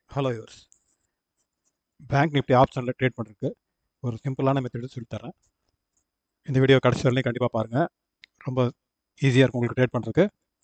hello yours bank Nifty ஆப்ஷனில் trade பண்ணுறதுக்கு ஒரு சிம்பிளான மெத்தடு சொல்லித்தரேன் இந்த வீடியோ கடைசி வரலையும் கண்டிப்பாக பாருங்கள் ரொம்ப ஈஸியாக இருக்கும் உங்களுக்கு ட்ரேட் பண்ணுறதுக்கு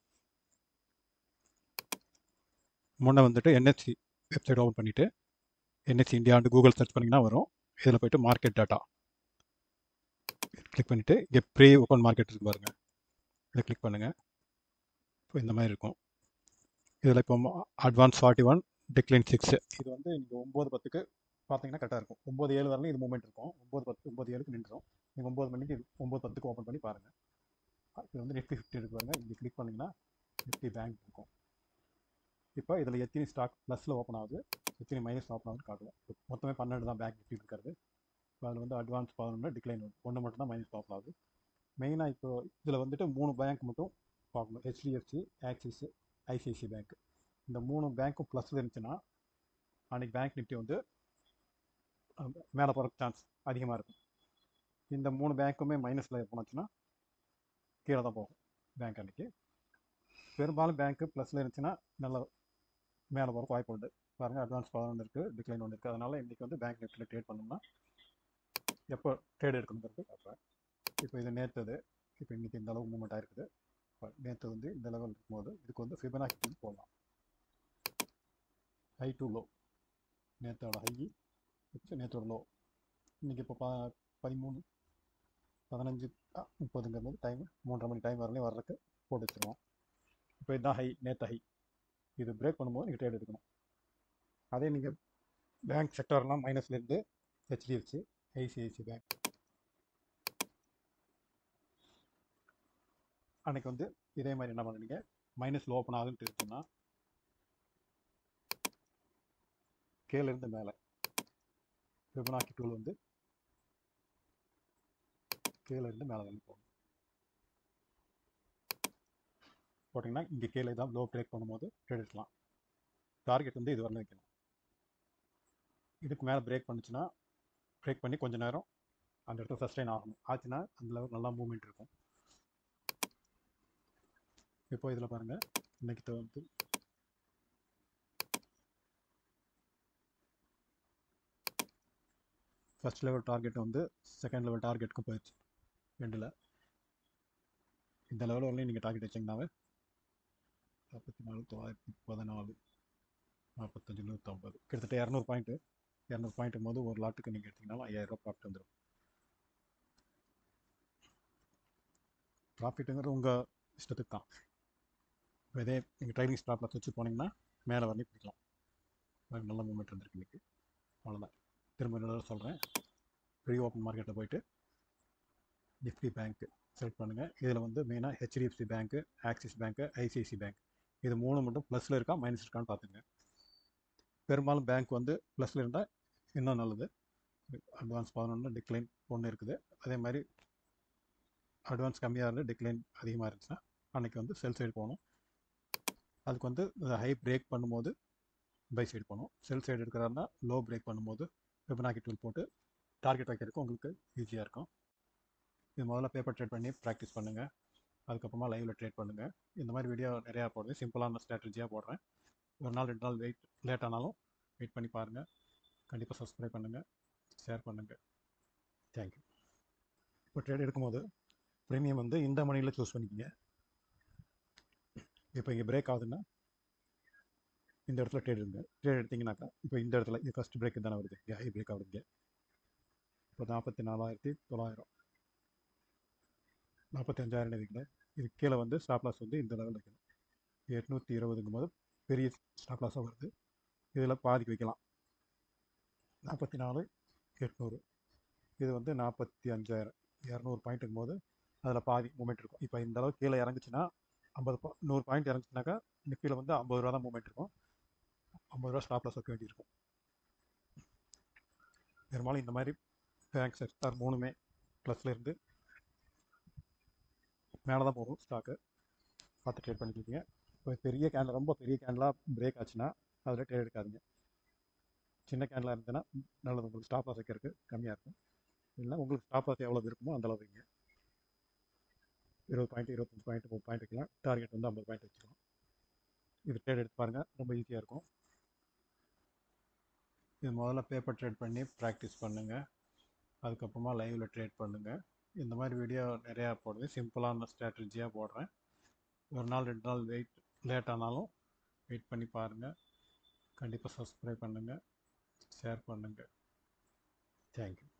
முன்னே வந்துட்டு என்எஸ்சி வெப்சைட் ஓப்பன் பண்ணிவிட்டு என்எஸ்சி இந்தியான்னு கூகுள் சர்ச் பண்ணிங்கன்னா வரும் இதில் போய்ட்டு மார்க்கெட் டேட்டா கிளிக் பண்ணிவிட்டு இங்கே ப்ரீ ஓப்பன் மார்க்கெட் இருக்கு பாருங்கள் இதை கிளிக் பண்ணுங்கள் இப்போ இந்த மாதிரி இருக்கும் இதில் இப்போ advance forty one decline six இது வந்து நீங்கள் ஒம்பது பத்துக்கு பார்த்தீங்கன்னா கரெக்டாக இருக்கும் ஒம்பது ஏழு வரலையும் இது மூமெண்ட் இருக்கும் ஒம்பது பத்து ஒம்பது ஏழுக்கு நின்றுடும் நீங்கள் ஒம்பது மணிக்கு இது ஒம்பது பத்துக்கு ஓப்பன் பண்ணி பாருங்கள் இது வந்து நிஃப்டி ஃபிஃப்டி இருக்கு பாருங்கள் இங்கே கிளிக் பண்ணிங்கன்னா நிஃப்டி பேங்க் இருக்கும் இப்போ இதில் எத்தனை ஸ்டாக் ப்ளஸில் ஓப்பன் ஆகுது எத்தனை மைனஸ் ஓப்பன் ஆகுதுன்னு காட்டுவோம் மொத்தமே பன்னெண்டு தான் பேங்க் நிஃப்டி இருக்கிறது இப்போ அதில் வந்து அட்வான்ஸ் பதினொன்று டிக்ளைன் ஒன்று ஒன்று மட்டும் தான் மைனஸ் ஓப்பன் ஆகுது மெயினாக இப்போ இதில் வந்துட்டு மூணு பேங்க் மட்டும் பார்க்கணும் ஹெச்டிஎஃப்சி ஆக்சிஸ் ஐசிஐசி பேங்க் இந்த மூணு பேங்க்கும் ப்ளஸில் இருந்துச்சுன்னா அன்றைக்கி பேங்க் நிஃப்டி வந்து மேலே போகிறக்கு சான்ஸ் அதிகமாக இருக்கும் இந்த மூணு பேங்க்குமே மைனஸில் போனாச்சுன்னா கீழே தான் போகும் பேங்க் அன்றைக்கி பெரும்பாலும் பேங்க்கு ப்ளஸில் இருந்துச்சுன்னா நல்லா மேலே போகிறக்கு வாய்ப்பு உண்டு பாருங்கள் அட்வான்ஸ் பதினொன்று இருக்குது டிக்ளைன் ஒன்று இருக்குது அதனால் இன்றைக்கி வந்து பேங்க் நிஃப்டியில் ட்ரேட் பண்ணோம்னா எப்போ ட்ரேட் எடுக்கணுங்கிறது பார்ப்பேன் இப்போ இது நேற்றுது இப்போ இன்றைக்கி இந்த அளவு மூவ்மெண்ட் ஆகிருக்குது நேற்று வந்து இந்த லெவல் இருக்கும்போது இதுக்கு வந்து ஃபிபனாக்கி போடலாம் ஹை டு லோ நேற்றோட ஹை நேற்றோட லோ இன்றைக்கி இப்போ ப பதிமூணு பதினஞ்சு முப்பதுங்கிறது டைம் மூன்றரை மணி டைம் வரலையும் வர்றதுக்கு போட்டு வச்சுருவோம் இப்போ இதுதான் ஹை நேற்று ஹை இது பிரேக் பண்ணும்போது நீங்கள் ட்ரேட் எடுக்கணும் அதே நீங்கள் பேங்க் செக்டர்லாம் மைனஸ்லேருந்து ஹெச்டிஎஃப்சி ஐசிஐசி பேங்க் அன்றைக்கி வந்து இதே மாதிரி என்ன பண்ணுறீங்க மைனஸில் ஓப்பன் ஆகுதுன்னு தெரிஞ்சுன்னா கீழேருந்து மேலே ஃபிபனாக்கி டூல் வந்து கீழேருந்து மேலே வந்து போகணும் போட்டிங்கன்னா இங்கே கீழே தான் லோ பிரேக் பண்ணும்போது ட்ரேட் எடுக்கலாம் டார்கெட் வந்து இது வரல வைக்கணும் இதுக்கு மேலே பிரேக் பண்ணுச்சுன்னா பிரேக் பண்ணி கொஞ்சம் நேரம் அந்த இடத்துல சஸ்டைன் ஆகணும் ஆச்சுன்னா அந்த லெவல் நல்லா மூவ்மெண்ட் இருக்கும் இப்போ இதில் பாருங்கள் இன்றைக்கி வந்து ஃபஸ்ட் லெவல் டார்கெட் வந்து செகண்ட் லெவல் டார்கெட்டுக்கும் போயிடுச்சு ரெண்டில் இந்த லெவல் வரலையும் நீங்கள் டார்கெட் வச்சிங்கனாவே நாற்பத்தி நாலு தொள்ளாயிரத்தி பதினாலு நாற்பத்தஞ்சு நூற்றம்பது கிட்டத்தட்ட இரநூறு பாயிண்ட்டு இரநூறு பாயிண்ட்டும் போது ஒரு லாட்டுக்கு நீங்கள் எடுத்திங்கனாலும் ஐயாயிரரூபா ப்ராஃபிட் வந்துடும் ப்ராஃபிட்டுங்கிறது உங்கள் இஷ்டத்துக்கு தான் இப்போ இதே நீங்கள் ட்ரைனிங் ஸ்டாப்பில் வச்சு போனீங்கன்னா மேலே வரலையும் பிடிக்கலாம் நல்ல மூமெண்ட் இருந்திருக்கு இன்றைக்கி அவ்வளோதான் திரும்ப இன்னொரு சொல்கிறேன் ப்ரீ ஓப்பன் மார்க்கெட்டில் போயிட்டு நிஃப்டி பேங்க்கு செலக்ட் பண்ணுங்கள் இதில் வந்து மெயினாக ஹெச்டிஎஃப்சி பேங்க்கு ஆக்சிஸ் பேங்க்கு ஐசிஐசி பேங்க் இது மூணு மட்டும் ப்ளஸில் இருக்கா மைனஸ் இருக்கான்னு பார்த்துங்க பெரும்பாலும் பேங்க் வந்து ப்ளஸில் இருந்தால் இன்னும் நல்லது அட்வான்ஸ் பதினொன்று டிக்ளைன் ஒன்று இருக்குது அதே மாதிரி அட்வான்ஸ் கம்மியாக இருந்து டிக்ளைன் அதிகமாக இருந்துச்சுன்னா அன்றைக்கி வந்து செல் சைடு போகணும் அதுக்கு வந்து ஹை பிரேக் பண்ணும்போது பை சைடு போகணும் செல் சைடு எடுக்கிறாருன்னா லோ பிரேக் பண்ணும்போது வெபனாக்கி டூல் போட்டு டார்கெட் வைக்கிறதுக்கு உங்களுக்கு ஈஸியாக இருக்கும் இது முதல்ல பேப்பர் ட்ரேட் பண்ணி ப்ராக்டிஸ் பண்ணுங்கள் அதுக்கப்புறமா லைவில் ட்ரேட் பண்ணுங்கள் இந்த மாதிரி வீடியோ நிறையா போடுவேன் சிம்பிளான ஸ்ட்ராட்டஜியாக போடுறேன் ஒரு நாள் ரெண்டு நாள் வெயிட் லேட் ஆனாலும் வெயிட் பண்ணி பாருங்கள் கண்டிப்பாக சப்ஸ்கிரைப் பண்ணுங்கள் ஷேர் பண்ணுங்கள் தேங்க்யூ இப்போ ட்ரேட் எடுக்கும்போது ப்ரீமியம் வந்து இந்த மணியில் சூஸ் பண்ணிக்கிங்க இப்போ இங்கே பிரேக் ஆகுதுன்னா இந்த இடத்துல ட்ரேட் எடுங்க ட்ரேட் எடுத்திங்கனாக்கா இப்போ இந்த இடத்துல இது ஃபஸ்ட் பிரேக் தானே வருது இங்கே ஹை பிரேக் ஆகுது இப்போ நாற்பத்தி நாலாயிரத்தி தொள்ளாயிரம் நாற்பத்தஞ்சாயிரம் வைக்கல இது கீழே வந்து ஸ்டாப் லாஸ் வந்து இந்த லெவலில் வைக்கணும் எட்நூற்றி இருபதுங்கும் போது பெரிய ஸ்டாப் லாஸாக வருது இதில் பாதிக்கு வைக்கலாம் நாற்பத்தி நாலு எட்நூறு இது வந்து நாற்பத்தி அஞ்சாயிரம் இரநூறு பாயிண்ட்டுங்கும் போது அதில் பாதி மூமெண்ட் இருக்கும் இப்போ இந்த அளவு கீழே இறங்குச்சுன்னா ஐம்பது நூறு பாயிண்ட் இறங்குச்சுனாக்கா நிஃப்டியில் வந்து ஐம்பது ரூபா தான் மூமெண்ட் இருக்கும் ஐம்பது ரூபா ஸ்டாப் லாஸ் வைக்க வேண்டியிருக்கும் பெரும்பாலும் இந்த மாதிரி பேங்க் செக்டார் மூணுமே ப்ளஸில் இருந்து மேலே தான் போகும் ஸ்டாக்கு பார்த்து ட்ரேட் பண்ணிக்கிட்டீங்க இப்போ பெரிய கேனில் ரொம்ப பெரிய கேன்லாம் பிரேக் ஆச்சுன்னா அதில் ட்ரேட் எடுக்காதீங்க சின்ன கேனில் இருந்ததுன்னா நல்லது உங்களுக்கு ஸ்டாப் லாஸ் வைக்கிறதுக்கு கம்மியாக இருக்கும் இல்லை உங்களுக்கு ஸ்டாப் லாஸ் எவ்வளோ இருக்குமோ அந்த அளவு வைங்க இருபது பாயிண்ட் இருபத்தஞ்சி பாயிண்ட் முப்பது பாயிண்ட் வைக்கலாம் டார்கெட் வந்து ஐம்பது பாயிண்ட் வச்சுக்கலாம் இது ட்ரேட் எடுத்து பாருங்கள் ரொம்ப ஈஸியாக இருக்கும் இது முதல்ல பேப்பர் ட்ரேட் பண்ணி ப்ராக்டிஸ் பண்ணுங்கள் அதுக்கப்புறமா லைவில் ட்ரேட் பண்ணுங்கள் இந்த மாதிரி வீடியோ நிறையா போடுது சிம்பிளான ஸ்ட்ராட்டஜியாக போடுறேன் ஒரு நாள் ரெண்டு நாள் வெயிட் லேட் ஆனாலும் வெயிட் பண்ணி பாருங்கள் கண்டிப்பாக சப்ஸ்கிரைப் பண்ணுங்கள் ஷேர் பண்ணுங்கள் தேங்க்யூ